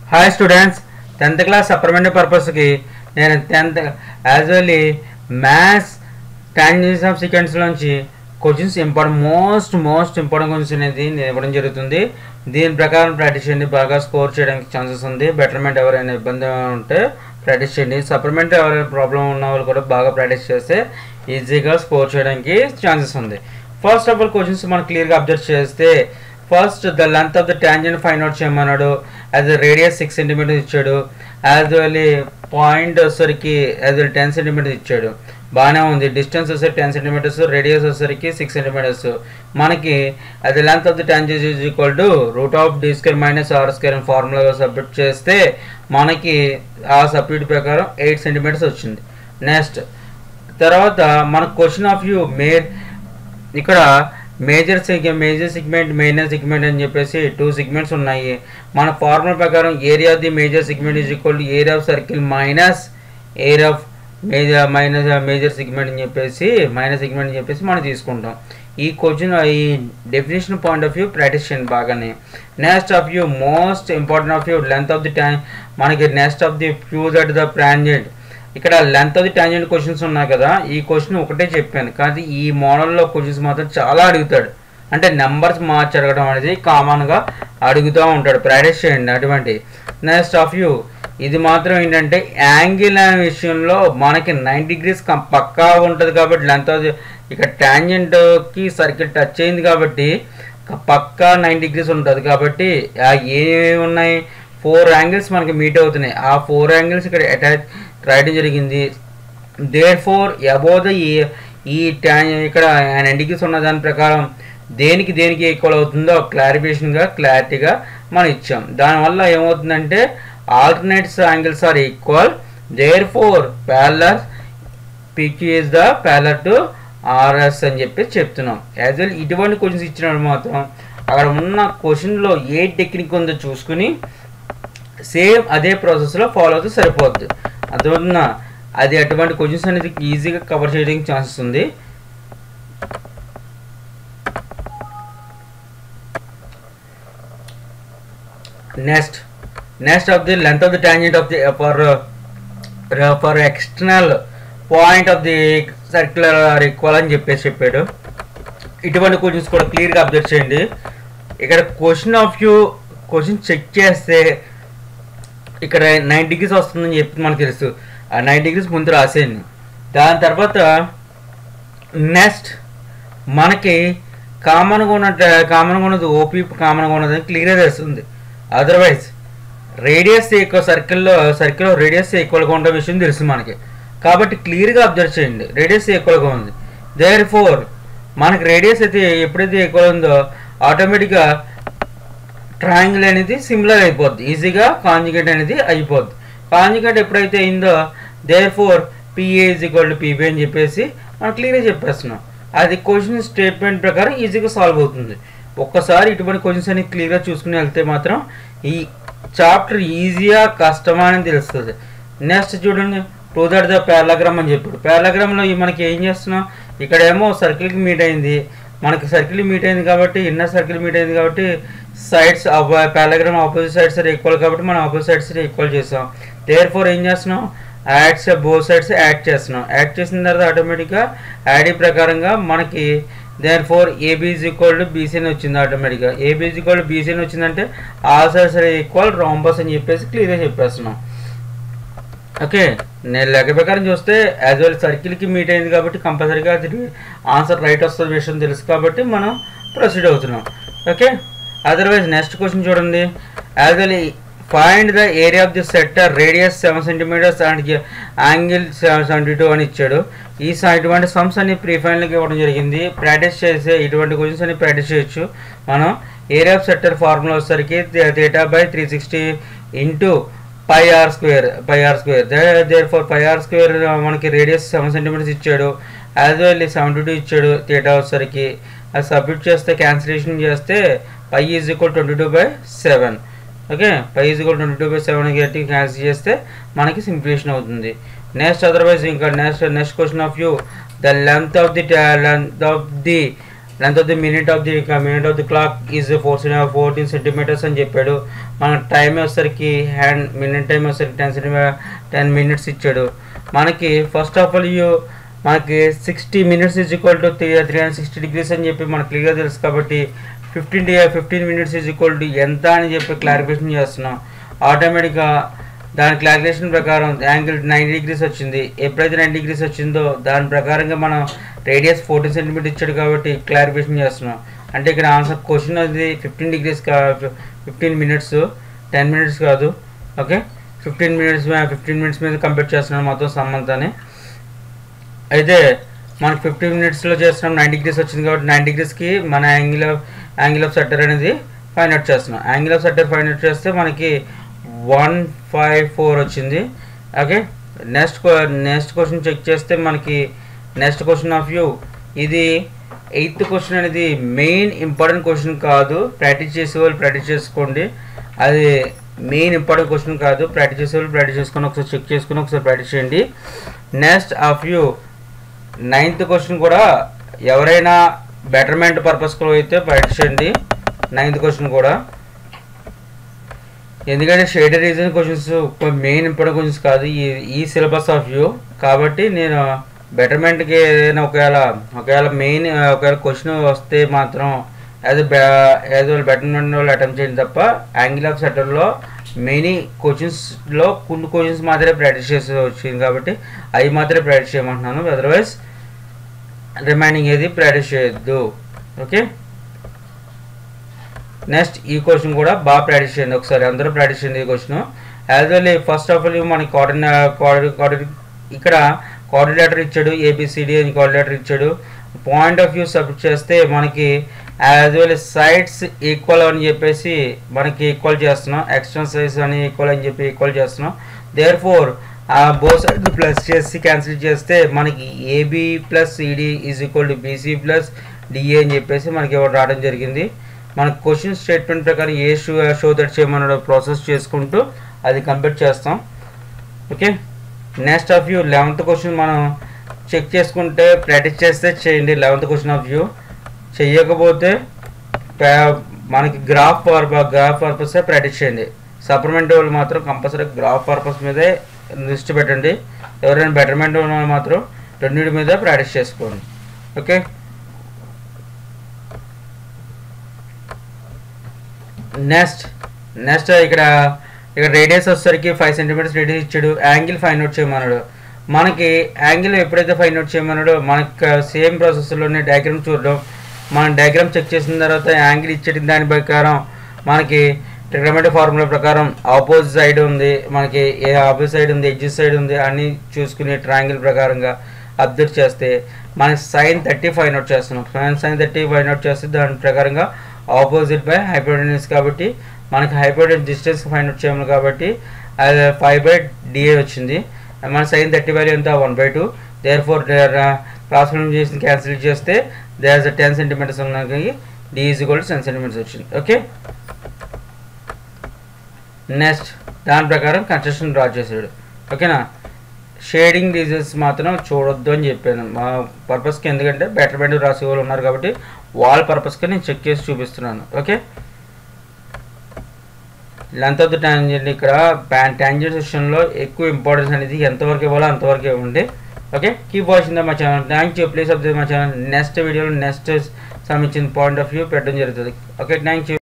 hi students tenth class supplementary పర్పస్కి నేను tenth usually maths tangents of sequence నుంచి questions important most most important questions అనేది నేను ఇవ్వడం జరుగుతుంది దీని ప్రకారం ప్రాక్టీస్ చేయండి బాగా స్కోర్ చేయడానికి ఛాన్సెస్ ఉంది బెటర్మెంట్ ఎవరైనా ఇబ్బంది ఉంటే ప్రాక్టీస్ చేయండి సప్లిమెంట్ ఎవరైనా ప్రాబ్లం ఉన్న వాళ్ళు కూడా బాగా ప్రాక్టీస్ చేస్తే ఈజీగా స్కోర్ చేయడానికి ఛాన్సెస్ ఉంది ఫస్ట్ ఆఫ్ ఆల్ క్వశ్చన్స్ మనం క్లియర్గా అబ్జర్వ్ చేస్తే first the length of the tangent find out చేయమన్నాడు యాజ్ రేడియస్ సిక్స్ సెంటీమీటర్ ఇచ్చాడు యాజ్ వెల్ పాయింట్ వచ్చేసరికి యాజ్ వెల్ టెన్ సెంటీమీటర్స్ ఇచ్చాడు బాగానే ఉంది డిస్టెన్స్ వచ్చేసరికి టెన్ సెంటీమీటర్స్ రేడియస్ వచ్చేసరికి సిక్స్ సెంటీమీటర్స్ మనకి అది length of the tangents is equal to root of D square minus R square అని ఫార్ములాగా సబ్మిట్ చేస్తే మనకి ఆ సబ్మిట్ ప్రకారం ఎయిట్ సెంటీమీటర్స్ వచ్చింది నెక్స్ట్ తర్వాత మన క్వశ్చన్ ఆఫ్ వ్యూ మే ఇక్కడ major major segment minor segment అని చెప్పేసి టూ సిగ్మెంట్స్ ఉన్నాయి మన ఫార్ములా ప్రకారం area of the major segment is equal to area of circle minus area of major minus major segment అని చెప్పేసి మైనస్ సిగ్మెంట్ అని చెప్పేసి మనం తీసుకుంటాం ఈ క్వశ్చన్ ఈ definition point of view practice చేయండి బాగానే next of view most important of view length of the time మనకి next of the fuse at the ప్రాంజెంట్ ఇక్కడ length of the tangent questions ఉన్నాయి కదా ఈ క్వశ్చన్ ఒకటే చెప్పాను కానీ ఈ మోడల్లో క్వశ్చన్స్ మాత్రం చాలా అడుగుతాడు అంటే నెంబర్స్ మార్చి అడగడం అనేది కామన్గా అడుగుతూ ఉంటాడు ప్రాక్టీస్ చేయండి అటువంటి నెక్స్ట్ ఆఫ్ యూ ఇది మాత్రం ఏంటంటే యాంగిల్ అనే విషయంలో మనకి నైన్ డిగ్రీస్ పక్కా ఉంటుంది కాబట్టి లెంత్ ఆఫ్ ఇక టాంజెంట్కి సర్కిల్ టచ్ అయింది కాబట్టి పక్కా నైన్ డిగ్రీస్ ఉంటుంది కాబట్టి ఏమేమి ఉన్నాయి ఫోర్ యాంగిల్స్ మనకి మీట్ అవుతున్నాయి ఆ ఫోర్ యాంగిల్స్ ఇక్కడ అటాచ్ రాయడం జరిగింది దేర్ ఫోర్ అబౌ ద ఈ ట్యాన్ ఇక్కడ నైన్ డిగ్రీస్ ఉన్న దాని ప్రకారం దేనికి దేనికి ఈక్వల్ అవుతుందో క్లారిఫికేషన్గా క్లారిటీగా మనం ఇచ్చాం దానివల్ల ఏమవుతుందంటే alternates angles are equal therefore parallel PQ is the parallel to RS అని చెప్పి చెప్తున్నాం యాజ్ వెల్ ఇటువంటి క్వశ్చన్స్ ఇచ్చినప్పుడు మాత్రం అక్కడ ఉన్న క్వశ్చన్లో ఏ టెక్నిక్ ఉందో చూసుకుని సేమ్ అదే ప్రాసెస్లో ఫాలో అవుతూ సరిపోద్ది అర్థమవుతుందా అది అటువంటి క్వశ్చన్స్ అనేది ఈజీగా కవర్ చేయడానికి ఛాన్సెస్ ఉంది next next of the length of the tangent of the for for external point of the circular are equal అని చెప్పేసి చెప్పాడు ఇటువంటి క్వశ్చన్స్ కూడా క్లియర్గా అబ్జర్వ్ చేయండి ఇక్కడ question of view question check చేస్తే ఇక్కడ నైన్ డిగ్రీస్ వస్తుందని చెప్పి మనకు తెలుసు ఆ నైన్ డిగ్రీస్ ముందు రాసేయండి దాని తర్వాత నెక్స్ట్ మనకి కామన్గా ఉన్న కామన్గా ఉన్నది ఓపీ కామన్గా ఉన్నదని క్లియర్గా తెలుస్తుంది అదర్వైజ్ రేడియస్ ఎక్కువ సర్కిల్లో సర్కిల్లో రేడియస్ ఈక్వల్గా ఉండే విషయం తెలుసు మనకి కాబట్టి క్లియర్గా అబ్జర్వ్ చేయండి రేడియస్ ఈక్వల్గా ఉంది దేర్ ఫోర్ మనకి రేడియస్ అయితే ఎప్పుడైతే ఈక్వల్ ఉందో ఆటోమేటిక్గా ట్రయాంగిల్ అనేది సిమిలర్ అయిపోద్ది ఈజీగా కాంజుగేట్ అనేది అయిపోద్ది కాంజుగేట్ ఎప్పుడైతే అయిందో therefore PA is equal to PB అని చెప్పేసి మనం క్లియర్గా చెప్పేస్తున్నాం అది క్వశ్చన్ స్టేట్మెంట్ ప్రకారం ఈజీగా సాల్వ్ అవుతుంది ఒక్కసారి ఇటువంటి క్వశ్చన్స్ అనేది క్లియర్గా చూసుకుని వెళ్తే మాత్రం ఈ చాప్టర్ ఈజీగా కష్టమా అని తెలుస్తుంది నెక్స్ట్ చూడండి టూ దట్ ద పారాగ్రామ్ అని చెప్పాడు పారాగ్రామ్లో మనకి ఏం చేస్తున్నాం ఇక్కడేమో సర్కిల్కి మీట్ అయింది మనకి సర్కిల్ మీట్ అయింది కాబట్టి ఇన్నర్ సర్కిల్ మీట్ అయింది కాబట్టి sides parallelogram opposite sides equal కాబట్టి మనం ఆపోజిట్ సైడ్స్ ఈక్వల్ చేసాం దేర్ ఫోర్ ఏం చేస్తున్నాం యాడ్స్ బోత్ సైడ్స్ యాడ్ చేస్తున్నాం యాడ్ చేసిన తర్వాత ఆటోమేటిక్గా యాడీ ప్రకారంగా మనకి therefore AB is equal to BC అని వచ్చింది ఆటోమేటిక్గా ఏబీజ్ ఈక్వల్ టు బీసీ అని వచ్చిందంటే ఆల్ సైడ్స్ ఈక్వల్ రాంబస్ అని చెప్పేసి క్లియర్గా చెప్పేస్తున్నాం ఓకే నేను లెక్క ప్రకారం చూస్తే యాజ్ వెల్ సర్కిల్కి మీట్ అయింది కాబట్టి కంపల్సరీగా అది ఆన్సర్ రైట్ వస్తుంది విషయం తెలుసు కాబట్టి మనం ప్రొసీడ్ అవుతున్నాం ఓకే అదర్వైజ్ నెక్స్ట్ క్వశ్చన్ చూడండి as well find the area of the sector radius seven centimetres and angle seventy two అని ఇచ్చాడు ఈ ఇటువంటి సమ్స్ అన్ని ప్రీ ఫైనల్కి ఇవ్వడం జరిగింది ప్రాక్టీస్ చేసే ఇటువంటి క్వశ్చన్స్ అన్ని ప్రాక్టీస్ చేయొచ్చు మనం ఏరియా ఆఫ్ సెక్టర్ ఫార్ములా వచ్చేసరికి theta by three sixty into pi R square pi R square therefore pi R square మనకి రేడియస్ సెవెన్ సెంటీమీటర్స్ ఇచ్చాడు యాజ్ వెల్ సెవెంటీ టూ ఇచ్చాడు థీటా వచ్చేసరికి అది సబ్మిట్ చేస్తే క్యాన్సిలేషన్ చేస్తే pi is equal twenty two by seven okay pi is equal twenty two by seven గట్టి cancel చేస్తే మనకి సింప్లిఫికేషన్ అవుతుంది నెక్స్ట్ అదర్వైజ్ ఇంకా next next question of you the length of the length of the length of the minute of the minute of the clock is four fourteen centimetres అని చెప్పాడు మన time వచ్చేసరికి hand minute time వచ్చేసరికి ten centimetre ten minutes ఇచ్చాడు మనకి first of all you మనకి sixty minutes is equal to three three hundred sixty degrees అని చెప్పి మనకు క్లియర్గా తెలుసు కాబట్టి fifteen the fifteen minutes is equal to ఎంత అని చెప్పి క్లారిఫికేషన్ చేస్తున్నాం ఆటోమేటిక్గా దాని క్లారిఫికేషన్ ప్రకారం యాంగిల్ నైంటీ డిగ్రీస్ వచ్చింది ఎప్పుడైతే నైంటీ డిగ్రీస్ వచ్చిందో దాని ప్రకారంగా మనం రేడియస్ ఫోర్టీన్ సెంటీమీటర్ ఇచ్చాడు కాబట్టి క్లారిఫికేషన్ చేస్తున్నాం అంటే ఇక్కడ ఆన్సర్ క్వశ్చన్ అది ఫిఫ్టీన్ డిగ్రీస్ కా ఫిఫ్టీన్ మినిట్స్ టెన్ మినిట్స్ కాదు okay fifteen minutes fifteen minutes మీద కంప్లీట్ చేస్తున్నాం మొత్తం సమ్మంతానే అయితే మనకి ఫిఫ్టీన్ మినిట్స్లో చేస్తున్నాం నైన్ డిగ్రీస్ వచ్చింది కాబట్టి నైన్ డిగ్రీస్కి మన angle of angle of sector అనేది ఫైండ్ అవుట్ చేస్తున్నాం angle of sector find out చేస్తే మనకి వన్ ఫైవ్ ఫోర్ వచ్చింది okay next next question check చేస్తే మనకి నెక్స్ట్ క్వశ్చన్ ఆఫ్ వ్యూ ఇది ఎయిత్ క్వశ్చన్ అనేది మెయిన్ ఇంపార్టెంట్ క్వశ్చన్ కాదు ప్రాక్టీస్ చేసే వాళ్ళు ప్రాక్టీస్ చేసుకోండి అది మెయిన్ ఇంపార్టెంట్ క్వశ్చన్ కాదు ప్రాక్టీస్ చేసే వాళ్ళు ప్రాక్టీస్ చేసుకొని ఒకసారి చెక్ చేసుకొని ఒకసారి ప్రాక్టీస్ చేయండి next of you ninth question కూడా ఎవరైనా బెటర్మెంట్ పర్పస్లో అయితే ప్రాక్టీస్ చేయండి నైన్త్ క్వశ్చన్ కూడా ఎందుకంటే shaded region questions main important questions కాదు ఈ ఈ సిలబస్ ఆఫ్ వ్యూ కాబట్టి నేను బెటర్మెంట్కి ఏదైనా ఒకవేళ ఒకవేళ మెయిన్ ఒకవేళ క్వశ్చన్ వస్తే మాత్రం యాజ్ యాజ్ వాళ్ళు బెటర్మెంట్ వాళ్ళు అటెంప్ట్ చేయండి తప్ప యాంగిల్ ఆఫ్ సెటర్లో మెయిన్ క్వశ్చన్స్లో కొన్ని క్వశ్చన్స్ మాత్రమే ప్రాక్టీస్ చేసి వచ్చింది కాబట్టి అవి మాత్రమే ప్రాక్టీస్ చేయమంటున్నాను అదర్వైజ్ రిమైనింగ్ ఏది ప్రాక్టీస్ చేయొద్దు ఓకే నెక్స్ట్ ఈ క్వశ్చన్ కూడా బాగా ప్రాక్టీస్ చేయండి ఒకసారి అందరూ ప్రాక్టీస్ చేయండి ఈ question as well first of all మనకి కోఆర్డినే కోఆర్డి ఇక్కడ కోఆర్డినేటర్ ఇచ్చాడు ఏబిసిడి అని కోఆర్డినేటర్ ఇచ్చాడు పాయింట్ ఆఫ్ వ్యూ సబ్మిట్ చేస్తే మనకి యాజ్ వెల్ సైడ్స్ ఈక్వల్ అని చెప్పేసి మనకి ఈక్వల్ చేస్తున్నాం ఎక్స్టర్నల్ సైజ్ అని ఈక్వల్ అని చెప్పి ఈక్వల్ చేస్తున్నాం therefore both side plus చేసి క్యాన్సిల్ చేస్తే మనకి AB plus CD is equal to BC plus DA అని చెప్పేసి మనకి ఇవ్వడం రావడం జరిగింది మన క్వశ్చన్ స్టేట్మెంట్ ప్రకారం ఏ షో షో దట్ చేయమన్నాడో ప్రాసెస్ చేసుకుంటూ అది కంప్లీట్ చేస్తాం okay next of view eleventh question మనం చెక్ చేసుకుంటే ప్రాక్టీస్ చేస్తే చేయండి లెవెంత్ క్వశ్చన్ ఆఫ్ వ్యూ చెయ్యకపోతే పే- మనకి గ్రాఫ్ గ్రాఫ్ పర్పస్ ప్రాక్టీస్ చేయండి సప్లిమెంట్ వాళ్ళు మాత్రం కంపల్సరీ గ్రాఫ్ పర్పస్ మీదే దృష్టి పెట్టండి ఎవరైనా బెటర్మెంట్ ఉన్న వాళ్ళు మాత్రం రెండింటి మీద ప్రాక్టీస్ చేసుకోండి ఓకే నెక్స్ట్ నెక్స్ట్ ఇక్కడ ఇక్కడ రేడియస్ వచ్చేసరికి ఫైవ్ సెంటీమీటర్స్ రేడియస్ ఇచ్చాడు యాంగిల్ ఫైండ్ అవుట్ చేయమన్నాడు మనకి యాంగిల్ ఎప్పుడైతే ఫైండ్ అవుట్ చేయమన్నాడో మనకి సేమ్ ప్రాసెస్లోనే డయాగ్రామ్ చూడడం మనం డయాగ్రామ్ చెక్ చేసిన తర్వాత యాంగిల్ ఇచ్చేటి దాని ప్రకారం మనకి ట్రిగ్నోమెట్రీ ఫార్ములా ప్రకారం ఆపోజిట్ సైడ్ ఉంది మనకి ఏ ఆపోజిట్ సైడ్ ఉంది ఎడ్జ్ సైడ్ ఉంది అన్ని చూసుకుని ట్రయాంగిల్ ప్రకారంగా అబ్జర్వ్ చేస్తే మనకి సైన్ థర్టీ ఫైవ్ నోట్ చేస్తున్నాం సైన్ థర్టీ ఫైవ్ నోట్ చేస్తే దాని ప్రకారంగా ఆపోజిట్ బై హైపోటెన్స్ కాబట్టి మనకి హైపోటెన్స్ డిస్టెన్స్ ఫైండ్ అవుట్ చేయము కాబట్టి అది ఫైవ్ బై డిఏ వచ్చింది మన సైన్ థర్టీ వాల్యూ ఎంత one by two therefore cross చేసి క్యాన్సిల్ చేస్తే దేర్ టెన్ సెంటీమీటర్స్ ఉన్నాయి D is equal ten centimetres వచ్చింది ఓకే నెక్స్ట్ దాని ప్రకారం కన్స్ట్రక్షన్ డ్రా చేసాడు ఓకేనా షేడింగ్ డిజైన్స్ మాత్రం చూడొద్దు అని చెప్పాను మా పర్పస్కి ఎందుకంటే బెటర్మెంట్ రాసే వాళ్ళు ఉన్నారు కాబట్టి వాళ్ళ పర్పస్కి నేను చెక్ చేసి చూపిస్తున్నాను okay length of the tangent ఇక్కడ ట్యాంజెంట్ సెక్షన్లో ఎక్కువ ఇంపార్టెన్స్ అనేది ఎంతవరకు ఇవ్వాలో అంతవరకు ఇవ్వండి ఓకే కీప్ వాచింగ్ ద మా channel thank you please up మా ఛానల్ నెక్స్ట్ వీడియోలో నెక్స్ట్ సంబంధించిన పాయింట్ ఆఫ్ వ్యూ పెట్టడం జరుగుతుంది ఓకే థ్యాంక్ యూ